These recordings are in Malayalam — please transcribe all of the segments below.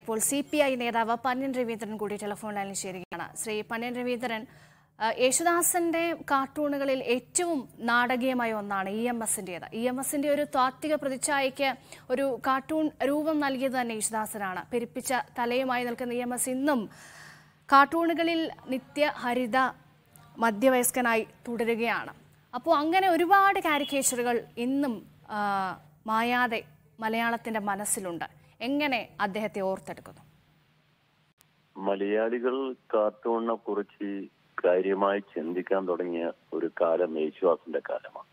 ഇപ്പോൾ സി പി ഐ നേതാവ് പന്യൻ രവീന്ദ്രൻ കൂടി ടെലിഫോൺ ലൈനിൽ ചേരുകയാണ് ശ്രീ പന്യൻ രവീന്ദ്രൻ ആ, യേശുദാസന്റെ കാർട്ടൂണുകളിൽ ഏറ്റവും നാടകീയമായ ഒന്നാണ് ഇ എം എസിന്റേത് ഇ എം എസിന്റെ ഒരു താത്വിക പ്രതിച്ഛായയ്ക്ക് ഒരു കാർട്ടൂൺ രൂപം നൽകിയത് തന്നെ യേശുദാസനാണ് പെരുപ്പിച്ച തലയുമായി നിൽക്കുന്ന ഇ എം എസ് ഇന്നും കാർട്ടൂണുകളിൽ നിത്യ ഹരിത മധ്യവയസ്കനായി തുടരുകയാണ് അപ്പോൾ അങ്ങനെ ഒരുപാട് കാരിക്കേച്ചറുകൾ ഇന്നും ആ, മായാതെ മലയാളത്തിന്റെ മനസ്സിലുണ്ട് എങ്ങനെ അദ്ദേഹത്തെ ഓർത്തെടുക്കുന്നു മലയാളികൾ കാർട്ടൂണിനെ കുറിച്ച് കാര്യമായി ചിന്തിക്കാൻ തുടങ്ങിയ ഒരു കാലം യേശുദാസിന്റെ കാലമാണ്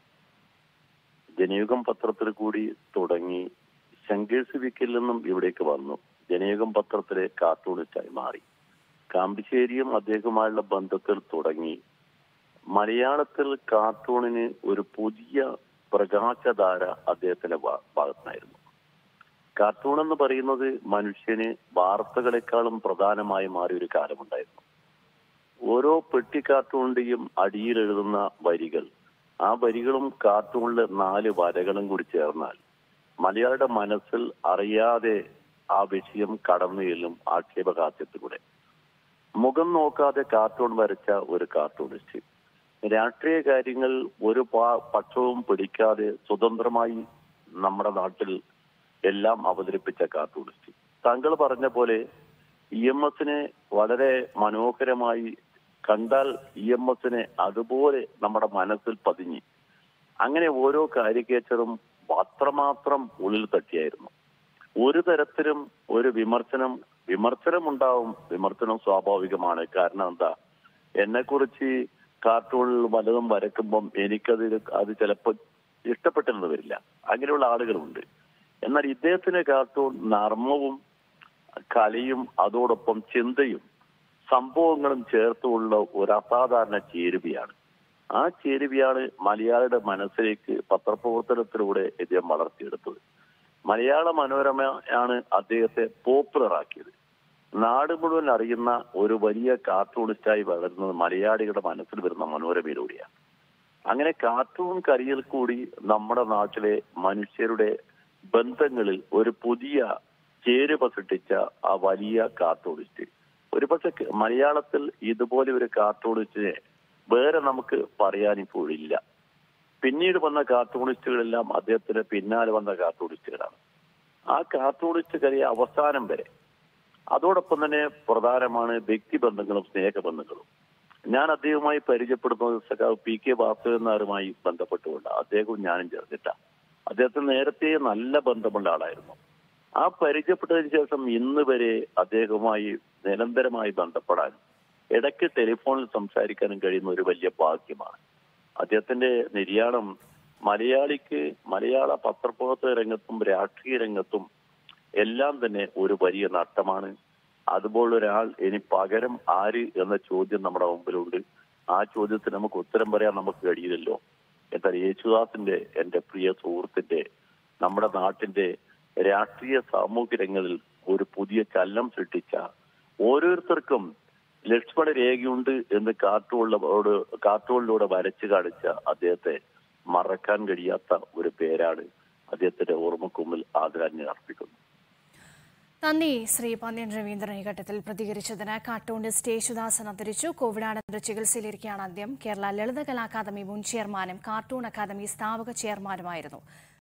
ജനയുഗം പത്രത്തിൽ കൂടി തുടങ്ങി ശങ്കേഴ്സ് വിക്കിൽ നിന്നും ഇവിടേക്ക് വന്നു ജനയുഗം പത്രത്തിലെ കാർട്ടൂണിസ്റ്റായി മാറി കാമ്പിശ്ശേരിയും അദ്ദേഹവുമായുള്ള ബന്ധത്തിൽ തുടങ്ങി മലയാളത്തിൽ കാർട്ടൂണിന് ഒരു പുതിയ പ്രകാശധാര അദ്ദേഹത്തിന്റെ ഭാ- ഭാഗത്തുനിന്നായിരുന്നു കാർട്ടൂൺ എന്ന് പറയുന്നത് മനുഷ്യന് വാർത്തകളെക്കാളും പ്രധാനമായി മാറിയ ഒരു കാലമുണ്ടായിരുന്നു ഓരോ പെട്ടി കാർട്ടൂണിന്റെയും അടിയിൽ എഴുതുന്ന വരികൾ ആ വരികളും കാർട്ടൂണിലെ നാല് വരകളും കൂടി ചേർന്നാൽ മലയാളിയുടെ മനസ്സിൽ അറിയാതെ ആ വിഷയം കടന്നു ചെല്ലും ആക്ഷേപഹാസ്യത്തിലൂടെ മുഖം നോക്കാതെ കാർട്ടൂൺ വരച്ച ഒരു കാർട്ടൂണിസ്റ്റ് രാഷ്ട്രീയ കാര്യങ്ങൾ ഒരു പാ- പക്ഷവും പിടിക്കാതെ സ്വതന്ത്രമായി നമ്മുടെ നാട്ടിൽ എല്ലാം അവതരിപ്പിച്ച കാർട്ടൂണിസ്റ്റ് താങ്കൾ പറഞ്ഞ പോലെ ഇ എം എസിനെ വളരെ മനോഹരമായി കണ്ടാൽ ഇ എം എസിനെ അതുപോലെ നമ്മുടെ മനസ്സിൽ പതിഞ്ഞ് അങ്ങനെ ഓരോ കാരിക്കേച്ചറും അത്രമാത്രം ഉള്ളിൽ തട്ടിയായിരുന്നു ഒരു തരത്തിലും ഒരു വിമർശനം വിമർശനം ഉണ്ടാവും വിമർശനം സ്വാഭാവികമാണ് കാരണം എന്താ എന്നെ കുറിച്ച് കാർട്ടൂണിൽ വലതും വരക്കുമ്പം എനിക്കത് അത് ചിലപ്പോൾ ഇഷ്ടപ്പെട്ടെന്ന് വരില്ല അങ്ങനെയുള്ള ആളുകളുണ്ട് എന്നാൽ ഇദ്ദേഹത്തിന്റെ കാർട്ടൂൺ നർമ്മവും കലയും അതോടൊപ്പം ചിന്തയും സംഭവങ്ങളും ചേർത്തുള്ള ഒരു അസാധാരണ ചേരുവയാണ് ആ ചേരുവയാണ് മലയാളിയുടെ മനസ്സിലേക്ക് പത്രപ്രവർത്തനത്തിലൂടെ ഇദ്ദേഹം വളർത്തിയെടുത്തത് മലയാള മനോരമയാണ് അദ്ദേഹത്തെ പോപ്പുലർ ആക്കിയത് നാട് മുഴുവൻ അറിയുന്ന ഒരു വലിയ കാർട്ടൂണിസ്റ്റായി വളരുന്നത് മലയാളികളുടെ മനസ്സിൽ വരുന്ന മനോരമയിലൂടെയാണ് അങ്ങനെ കാർട്ടൂൺ കരിയർ കൂടി നമ്മുടെ നാട്ടിലെ മനുഷ്യരുടെ ബന്ധങ്ങളിൽ ഒരു പുതിയ ചേരുവ സൃഷ്ടിച്ച ആ വലിയ കാർട്ടൂണിസ്റ്റ് ഒരുപക്ഷെ ക- മലയാളത്തിൽ ഇതുപോലെ ഒരു കാർട്ടൂണിസ്റ്റിനെ വേറെ നമുക്ക് പറയാൻ ഇപ്പോഴില്ല പിന്നീട് വന്ന കാർട്ടൂണിസ്റ്റുകളെല്ലാം അദ്ദേഹത്തിന് പിന്നാലെ വന്ന കാർട്ടൂണിസ്റ്റുകളാണ് ആ കാർട്ടൂണിസ്റ്റ് കരിയ അവസാനം വരെ അതോടൊപ്പം തന്നെ പ്രധാനമാണ് വ്യക്തിബന്ധങ്ങളും സ്നേഹബന്ധങ്ങളും ഞാൻ അദ്ദേഹവുമായി പരിചയപ്പെടുന്നത് സഖാവ് പി കെ വാസുദേവൻ നായരുമായി ബന്ധപ്പെട്ടുകൊണ്ട് അദ്ദേഹവും ഞാനും ചേർന്നിട്ട അദ്ദേഹത്തിന് നേരത്തെ നല്ല ബന്ധമുള്ള ആളായിരുന്നു ആ പരിചയപ്പെട്ടതിന് ശേഷം ഇന്ന് വരെ അദ്ദേഹവുമായി നിരന്തരമായി ബന്ധപ്പെടാൻ ഇടയ്ക്ക് ടെലിഫോണിൽ സംസാരിക്കാനും കഴിയുന്ന ഒരു വലിയ ഭാഗ്യമാണ് അദ്ദേഹത്തിന്റെ നിര്യാണം മലയാളിക്ക് മലയാള പത്രപ്രവർത്തക രംഗത്തും രാഷ്ട്രീയ രംഗത്തും എല്ലാം തന്നെ ഒരു വലിയ നഷ്ടമാണ് അതുപോലൊരാൾ ഇനി പകരം ആര് എന്ന ചോദ്യം നമ്മുടെ മുമ്പിലുണ്ട് ആ ചോദ്യത്തിന് നമുക്ക് ഉത്തരം പറയാൻ നമുക്ക് കഴിയില്ലല്ലോ എന്നാൽ യേശുദാസിന്റെ എന്റെ പ്രിയ സുഹൃത്തിന്റെ നമ്മുടെ നാട്ടിന്റെ രാഷ്ട്രീയ സാമൂഹ്യ രംഗങ്ങളിൽ ഒരു പുതിയ ചലനം സൃഷ്ടിച്ച ഓരോരുത്തർക്കും ലക്ഷ്മണ രേഖയുണ്ട് എന്ന് കാർട്ടൂണിലോട് കാർട്ടൂണിലൂടെ വരച്ചു കാണിച്ച അദ്ദേഹത്തെ മറക്കാൻ കഴിയാത്ത ഒരു പേരാണ് അദ്ദേഹത്തിന്റെ ഓർമ്മക്കുമ്പിൽ ആദരാഞ്ജലി അർപ്പിക്കുന്നു നന്ദി ശ്രീ പന്ന്യൻ രവീന്ദ്രൻ ഈ ഘട്ടത്തിൽ പ്രതികരിച്ചതിന് കാർട്ടൂണിസ്റ്റ് യേശുദാസൻ അന്തരിച്ചു കോവിഡാനന്തര ചികിത്സയിലിരിക്കെയാണ് അദ്ദേഹം കേരള ലളിതകലാ അക്കാദമി മുൻ ചെയർമാനും കാർട്ടൂൺ അക്കാദമി സ്ഥാപക ചെയർമാനുമായിരുന്നു